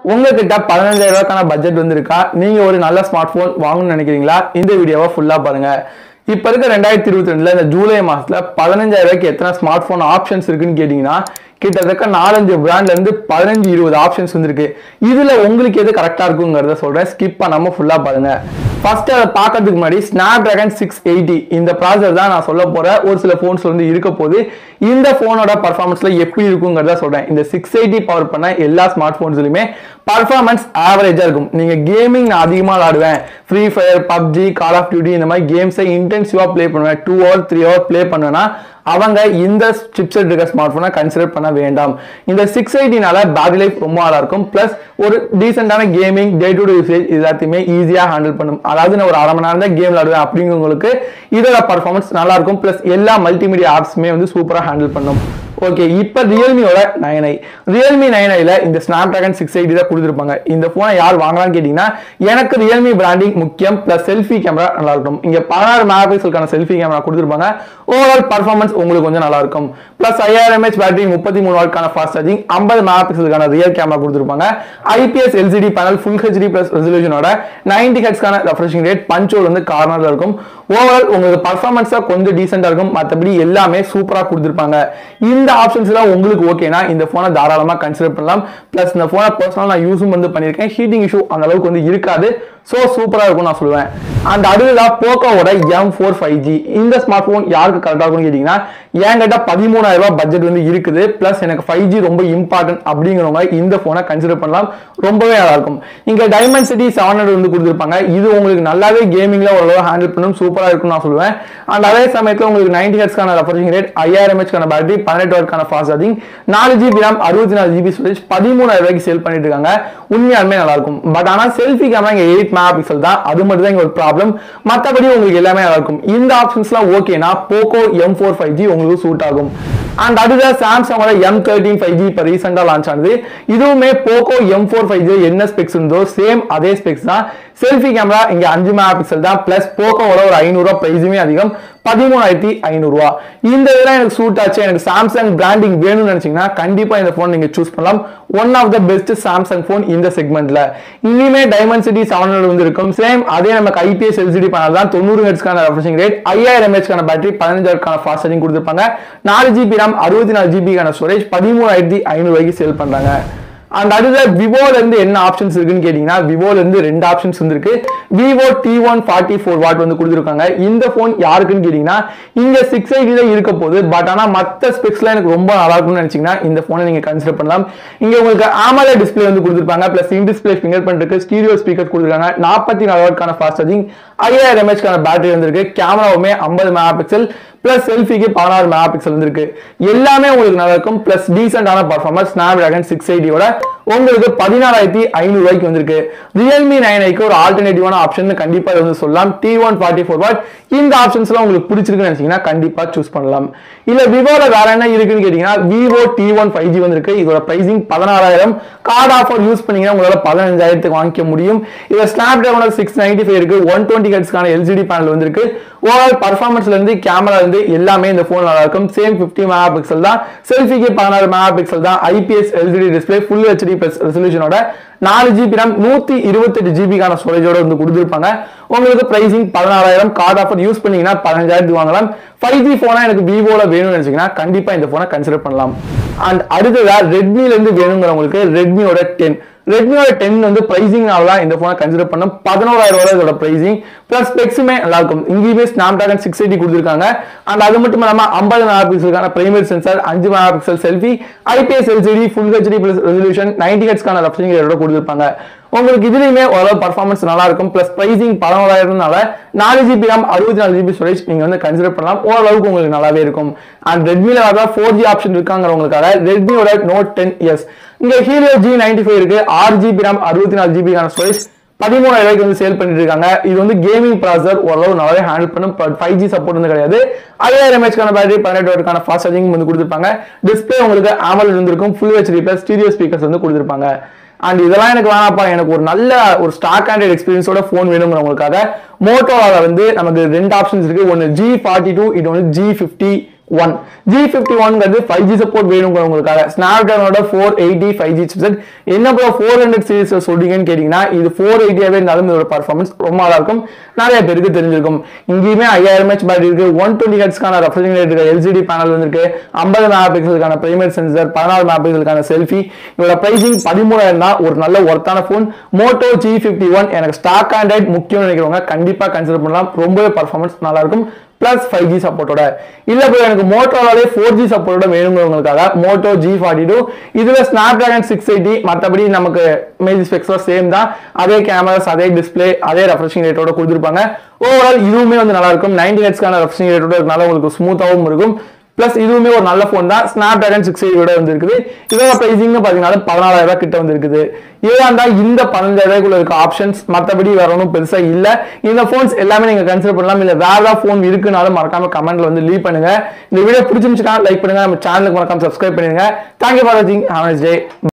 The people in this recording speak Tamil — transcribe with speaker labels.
Speaker 1: உங்ககிட்ட பதினஞ்சாயிரம் ரூபாய்க்கான பட்ஜெட் வந்திருக்கா நீங்க ஒரு நல்ல ஸ்மார்ட் போன் வாங்கணும்னு நினைக்கிறீங்களா இந்த வீடியோவை ஃபுல்லா பாருங்க இப்ப இருக்க ரெண்டாயிரத்தி இருபத்தி ரெண்டுல இந்த ஜூலை மாசத்துல பதினஞ்சாயிரம் ரூபாய்க்கு எத்தனை ஸ்மார்ட் போன் ஆப்ஷன்ஸ் இருக்குன்னு கேட்டீங்கன்னா கிட்டத்தட்ட நாலஞ்சு பிராண்ட்ல இருந்து பதினஞ்சு இருபது ஆப்ஷன்ஸ் வந்திருக்கு இதுல உங்களுக்கு எது கரெக்டா இருக்குங்கிறத சொல்றேன் ஸ்கிப் பண்ணாம ஃபுல்லா பாருங்க ஃபர்ஸ்ட் அதை பார்க்கறதுக்கு முன்னாடி ஸ்னாப் டிராகன் சிக்ஸ் எயிட்டி இந்த ப்ராசர் தான் நான் சொல்ல போற ஒரு சில போன்ஸ்ல வந்து இருக்க போது இந்த போனோட பர்ஃபார்மன்ஸ்ல எப்படி இருக்குங்கிறத சொல்றேன் இந்த சிக்ஸ் எயிட்டி பவர் பண்ண எல்லா ஸ்மார்ட் போன்ஸ்லயுமே பர்ஃபார்மன்ஸ் ஆவரேஜா இருக்கும் நீங்க கேமிங் நான் அதிகமா விளாடுவேன் Free Fire PUBG Call of Duty இந்த மாதிரி கேம்ஸை இன்டென்சிவா ப்ளே பண்ணுவேன் two hour three hour play பண்ணுவேன்னா அவங்க இந்த சிப்செட் இருக்க ஸ்மார்ட் போனை கன்சிடர் பண்ண வேண்டாம் இந்த சிக்ஸ் எயிட்டினால பேட்டரி லைஃப் ரொம்ப நல்லா இருக்கும் பிளஸ் ஒரு டீசென்டான gaming day to day usage எல்லாத்தையுமே ஈஸியாக ஹேண்டில் பண்ணும் அதாவது நான் ஒரு அரை மணி நேரம் தான் கேம் விளாடுவேன் அப்படிங்கிறவங்களுக்கு இதோட பர்ஃபார்மன்ஸ் நல்லா இருக்கும் பிளஸ் எல்லா மல்டிமீடியா ஆப்ஸுமே வந்து சூப்பராக ஹேண்டில் பண்ணும் ஓகே இப்போ ரியல்மியோட நைன் ஐ ரியல்மி நைன் ஐல இந்த ஸ்னாப் டிராகன் சிக்ஸ் எயிட்டி தான் கொடுத்துருப்பாங்க இந்த ஃபோனை யார் வாங்கலாம்னு கேட்டிங்கன்னா எனக்கு ரியல்மி பிராண்டிங் முக்கியம் ப்ளஸ் செல்ஃபி கேமரா நல்லா இருக்கும் இங்கே பதினாறு மெகா பிக்சலுக்கான செல்ஃபி கேமரா கொடுத்துருப்பாங்க ஓவரால் பர்ஃபார்மன்ஸ் உங்களுக்கு கொஞ்சம் நல்லா இருக்கும் ப்ளஸ் ஐயாயிரம் எம்ஹெச் பேட்டரி முப்பத்தி மூணு வாட்கான ஃபாஸ்ட் சார்ஜிங் ஐம்பது மெகா பிக்சலுக்கான ரியல் கேமரா கொடுத்துருப்பாங்க IPS LCD panel full HD plus ரெசல்யூஷனோட நைன்டி ஹெட்ஸ்க்கான ரெஃப்ரெஷிங் ரேட் பஞ்சோல் வந்து கார்னர்ல இருக்கும் ஓவரால் உங்களுக்கு பர்ஃபார்மன்ஸா கொஞ்சம் டீசெண்டா இருக்கும் மற்றபடி எல்லாமே சூப்பரா கொடுத்துருப்பாங்க இந்த ஆப்ஷன்ஸ் எல்லாம் உங்களுக்கு ஓகேனா இந்த போனை தாராளமா கன்சிடர் பண்ணலாம் பிளஸ் இந்த போனை பர்சனல் நான் யூஸும் வந்து பண்ணியிருக்கேன் ஹீட்டிங் இஷ்யூ அந்த அளவுக்கு வந்து இருக்காது ஸோ சூப்பராக இருக்கும் நான் சொல்லுவேன் அண்ட் அடுத்ததா போக்கோவோட எம் ஃபோர் ஃபைவ் ஜி இந்த ஸ்மார்ட் ஃபோன் யாருக்கு கரெக்டாக இருக்கும்னு கேட்டிங்கன்னா என்கிட்ட பதிமூணாயிரம் ரூபாய் பட்ஜெட் வந்து இருக்குது ப்ளஸ் எனக்கு ஃபைவ் ஜி ரொம்ப இம்பார்ட்டன்ட் அப்படிங்கிறவங்க இந்த ஃபோனை கன்சிடர் பண்ணலாம் ரொம்பவே நல்லா இருக்கும் இங்கே டைமண்ட் சிட்டி செவன் ஹண்ட்ரட் வந்து கொடுத்துருப்பாங்க இது உங்களுக்கு நல்லாவே கேமிங்ல ஓரளவு ஹேண்டில் பண்ணும் சூப்பராக இருக்கும்னு நான் சொல்லுவேன் அண்ட் அதே சமயத்தில் உங்களுக்கு நைன்டி ஹெட்ஸ்க்கான ரெஃபரிங் ரேட் ஐயாயிரம் ஹெச்க்கான பேட்டரி பதினெட்டு வாட்கான ஃபாஸ்ட் சார்ஜிங் நாலு ஜிபி ரேம் அறுபத்தி நாலு ஜிபி ஸ்டோரேஜ் பதிமூணாயிரம் ரூபாய்க்கு சேல் பண்ணிட்டு இருக்காங்க உண்மையாலுமே நல்லா இருக்கும் பட் ஆனால் செல்ஃபி கேமரா இங்கே எயிட் மெகா பிக்சல் தான் அது மட்டும் தான் இங்கே ஒரு ப்ராப்ளம் மற்றபடி உங்களுக்கு எல்லாமே நல்லா இருக்கும் இந்த ஆப்ஷன்ஸ்லாம் ஓகேனா Poco M four five G உங்களுக்கு சூட் ஆகும் அண்ட் அடுத்த சாம்சங்கோட எம் தேர்ட்டின் ஃபைவ் ஜி இப்போ ரீசெண்டாக லான்ச் ஆனது இதுவுமே Poco M four five G என்ன ஸ்பெக்ஸ் இருந்தோ சேம் அதே ஸ்பெக்ஸ் தான் செல்ஃபி கேமரா இங்கே அஞ்சு மெகா பிக்சல் தான் பிளஸ் போக்கோவோட ஒரு ஐநூறுரூவா ப்ரைஸுமே அதிகம் பதிமூணாயிரத்தி ஐநூறுரூவா இந்த இதெல்லாம் எனக்கு சூட் ஆச்சு எனக்கு சாம்சங் பிராண்டிங் வேணும்னு நினைச்சீங்கன்னா கண்டிப்பா இந்த ஃபோன் நீங்க சூஸ் பண்ணலாம் one of the best Samsung phone இந்த செக்மெண்ட்ல இனிமே டைமண்ட் சிட்டி செவன் ஹண்ட்ரட் வந்து இருக்கும் சேம் அதே நமக்கு ஐபிஎஸ் எல்சிடி பேனல் தான் தொண்ணூறு ஹெட்ஸ்க்கான ரெஃப்ரெஷிங் ரேட் ஐயாயிரம் எம்ஹெச்க்கான பேட்டரி பதினஞ்சாயிரக்கான ஃபாஸ்ட் சார்ஜிங் கொடுத்துருப்பாங்க நாலு ஜிபி ரேம் அறுபத்தி நாலு ஜிபிக்கான ஸ்டோரேஜ் பதிமூணாயிரத்தி ஐநூறு ரூபாய்க்கு சேல் பண்றாங்க அண்ட் அடுத்த விவோல இருந்து என்ன ஆப்ஷன்ஸ் இருக்குன்னு கேட்டீங்கன்னா விவோல இருந்து ரெண்டு ஆப்ஷன்ஸ் வந்திருக்கு Vivo T one forty four watt வந்து கொடுத்துருக்காங்க இந்த போன் யாருக்குன்னு கேட்டீங்கன்னா இங்க சிக்ஸ் எயிட்டி தான் இருக்க போகுது பட் ஆனா மத்த ஸ்பெக்ஸ்ல எனக்கு ரொம்ப நல்லா இருக்கும்னு நினைச்சீங்கன்னா இந்த போனை நீங்க கன்சிடர் பண்ணலாம் இங்க உங்களுக்கு ஆமல டிஸ்பிளே வந்து கொடுத்துருப்பாங்க plus in display fingerprint இருக்கு ஸ்டீரியோ ஸ்பீக்கர் கொடுத்துருக்காங்க நாற்பத்தி நாலு வாட்கான ஃபாஸ்ட் சார்ஜிங் ஐயாயிரம் எம்ஹெச்க்கான பேட்டரி வந்திருக்கு கேமராவுமே ஐம்பது மெகா பிக்சல் பிளஸ் செல்ஃபிக்கு பதினாறு மெகா பிக்சல் வந்திருக்கு எல்லாமே உங்களுக்கு நல்லா இருக்கும் பிளஸ் டீசென்டான பர்ஃபார்மன்ஸ் ஸ்னாப் டிராகன் சிக்ஸ் எயிட்டியோட உங்களுக்கு பதினாலாயிரத்தி ஐநூறு ரூபாய்க்கு வந்திருக்கு ரியல்மி நைன் ஐக்கு ஒரு ஆல்டர்னேட்டிவான ஆப்ஷன் கண்டிப்பா இது வந்து சொல்லலாம் T one forty four watt இந்த ஆப்ஷன்ஸ்லாம் உங்களுக்கு பிடிச்சிருக்குன்னு நினைச்சீங்கன்னா கண்டிப்பா சூஸ் பண்ணலாம் இல்ல விவோல வேற என்ன இருக்குன்னு கேட்டீங்கன்னா Vivo T one five G வந்திருக்கு இதோட பிரைசிங் பதினாறாயிரம் கார்டு ஆஃபர் யூஸ் பண்ணீங்கன்னா உங்களால பதினஞ்சாயிரத்துக்கு வாங்கிக்க முடியும் இதுல Snapdragon six ninety five இருக்கு ஒன் டுவெண்ட்டி ஹெட்ஸ்க்கான எல்சிடி பேனல் வந்திருக்கு ஓவரால் பர்ஃபார்மன்ஸ்ல இருந்து கேமரா இருந்து எல்லாமே இந்த போன் நல்லா இருக்கும் சேம் பிப்டி மெகா பிக்சல் தான் செல்ஃபிக்கு பதினாறு மெகா பிக்சல் தான் IPS LCD display full HD plus ரெசல்யூஷனோட நாலு ஜிபி ரேம் நூத்தி இருபத்தெட்டு ஜிபிக்கான ஸ்டோரேஜோட வந்து கொடுத்துருப்பாங்க உங்களுக்கு பிரைசிங் பதினாறாயிரம் கார்டு ஆஃபர் யூஸ் பண்ணீங்கன்னா பதினஞ்சாயிரத்துக்கு வாங்கலாம் ஃபைவ் ஜி போனா எனக்கு விவோல வேணும்னு நினைச்சீங்கன்னா கண்டிப்பா இந்த போனை கன்சிடர் பண்ணலாம் அண்ட் அடுத்ததா ரெட்மில இருந்து வேணுங்கிறவங்களுக்கு ரெட்மியோட டென் ரெட்மியோட டென் வந்து பிரைசிங்னால தான் இந்த போனை கன்சிடர் பண்ண பதினோராயிரம் ரூபாய் இதோட பிரைசிங் பிளஸ் ஸ்பெக்ஸுமே நல்லா இருக்கும் இங்கேயுமே ஸ்னாப் டிராகன் சிக்ஸ் எயிட்டி கொடுத்துருக்காங்க அண்ட் அது மட்டும் இல்லாம ஐம்பது மெகா பிக்சலுக்கான பிரைமரி சென்சார் அஞ்சு megapixel selfie IPS LCD full HD plus resolution ninety ஹெட்ஸ்க்கான ரெஃப்ரிங் ரேட்டோட கொடுத்துருப்பாங்க உங்களுக்கு இதுலயுமே ஓரளவு பர்ஃபார்மன்ஸ் நல்லா இருக்கும் பிளஸ் பிரைசிங் பதினோராயிரம்னால நாலு ஜிபி ரேம் அறுபத்தி நாலு ஜிபி ஸ்டோரேஜ் நீங்க வந்து கன்சிடர் பண்ணலாம் ஓரளவுக்கு உங்களுக்கு நல்லாவே இருக்கும் அண்ட் ரெட்மில வர ஃபோர் ஜி ஆப்ஷன் இருக்காங்கிறவங்களுக்காக ரெட்மியோட நோட் டென் எஸ் இங்க ஹீலியோ ஜி நைன்டி ஃபைவ் இருக்கு ஆறு ஜிபி ரேம் அறுபத்தி நாலு ஜிபிக்கான ஸ்டோரேஜ் பதிமூணாயிரம் ரூபாய்க்கு வந்து சேல் பண்ணிட்டு இருக்காங்க இது வந்து கேமிங் ப்ராசர் ஓரளவு நல்லாவே ஹேண்டில் பண்ணும் பட் ஃபைவ் ஜி சப்போர்ட் வந்து கிடையாது ஐயாயிரம் எம்ஹெச்க்கான பேட்டரி பதினெட்டு வாட்கான ஃபாஸ்ட் சார்ஜிங் வந்து கொடுத்துருப்பாங்க டிஸ்பிளே உங்களுக்கு ஆமல் இருந்திருக்கும் full HD plus stereo speakers வந்து கொடுத்துருப்பாங்க அண்ட் இதெல்லாம் எனக்கு வேணாப்பா எனக்கு ஒரு நல்ல ஒரு ஸ்டாக் ஆண்ட்ராய்டு எக்ஸ்பீரியன்ஸோட ஃபோன் வேணுங்கிறவங்களுக்காக மோட்டோவால வந்து நமக்கு ரெண்டு ஆப்ஷன்ஸ் இருக்கு ஒன்று ஜி ஃபார்ட்டி டூ இது ஒன்று G fifty one G fifty ஒன்ங்கிறது ஃபைவ் ஜி சப்போர்ட் வேணுங்கிறவங்களுக்காக ஸ்னாப்டிராகனோட four eighty five G chipset என்ன ப்ரோ ஃபோர் ஹண்ட்ரட் சீரிஸ் சொல்றீங்கன்னு கேட்டீங்கன்னா இது ஃபோர் எயிட்டியாவே இருந்தாலும் இதோட பர்ஃபார்மன்ஸ் ரொம்ப நல்லா இருக்கும் நிறைய பேருக்கு தெரிஞ்சிருக்கும் இங்கேயுமே ஐயாயிரம் ஹெச் பேட்டரி இருக்கு ஒன் டுவெண்ட்டி ஹெட்ஸ்க்கான ரெஃப்ரிஜரேட் இருக்கு எல்சிடி பேனல் வந்திருக்கு ஐம்பது மெகா பிக்சலுக்கான பிரைமரி சென்சர் பதினாறு மெகா பிக்சலுக்கான செல்ஃபி இதோட பிரைசிங் பதிமூணாயிரம் தான் ஒரு நல்ல ஒர்த்தான phone Moto G fifty one எனக்கு ஸ்டாக் ஆண்ட்ராய்ட் முக்கியம்னு நினைக்கிறவங்க கண்டிப்பா கன்சிடர் பண்ணலாம் ரொம்பவே பர்ஃபார்மன்ஸ் நல்லா இருக்கும் பிளஸ் ஃபைவ் ஜி சப்போர்ட்டோட இல்ல ப்ரோ எனக்கு மோட்டோலாலே ஃபோர் ஜி சப்போர்ட்டோட வேணுங்கிறவங்களுக்காக மோட்டோ ஜி ஃபார்ட்டி டூ இதுல ஸ்னாப் டிராகன் சிக்ஸ் எயிட்டி மற்றபடி நமக்கு இமேஜ் ஸ்பெக்ஸ்லாம் சேம் தான் அதே கேமராஸ் அதே டிஸ்பிளே அதே ரெஃப்ரெஷிங் ரேட்டோட கொடுத்துருப்பாங்க ஓவரால் இதுவுமே வந்து நல்லா இருக்கும் நைன்டி ஹெட்ஸ்க்கான ரெஃப்ரெஷிங் ரேட்டோட இருக்கனால உங்களுக்கு ஸ்மூத்தாகவும் இருக்கும் பிளஸ் இதுவுமே ஒரு நல்ல ஃபோன் தான் ஸ்னாப் டிராகன் சிக்ஸ் எயிட்டோட வந்துருக்குது இதோட பிரைசிங் பார்த்தீங்கன்னா பதினாலாயிரம் ரூபாய் கிட்ட வந்துருக்குது இதுதான் தான் இந்த பதினஞ்சாயிரம் ரூபாய்க்குள்ள இருக்க ஆப்ஷன்ஸ் மற்றபடி வேற ஒன்றும் பெருசா இல்ல இந்த ஃபோன்ஸ் எல்லாமே நீங்க கன்சிடர் பண்ணலாம் இல்ல வேற ஏதாவது ஃபோன் இருக்குனாலும் மறக்காம கமெண்ட்ல வந்து லீவ் பண்ணுங்க இந்த வீடியோ பிடிச்சிருந்துச்சுன்னா லைக் பண்ணுங்க நம்ம சேனலுக்கு மறக்காம சப்ஸ்கிரைப் பண்ணுங்க தேங்க்யூ ஃபார் வாட்சிங் ஹாவ் டே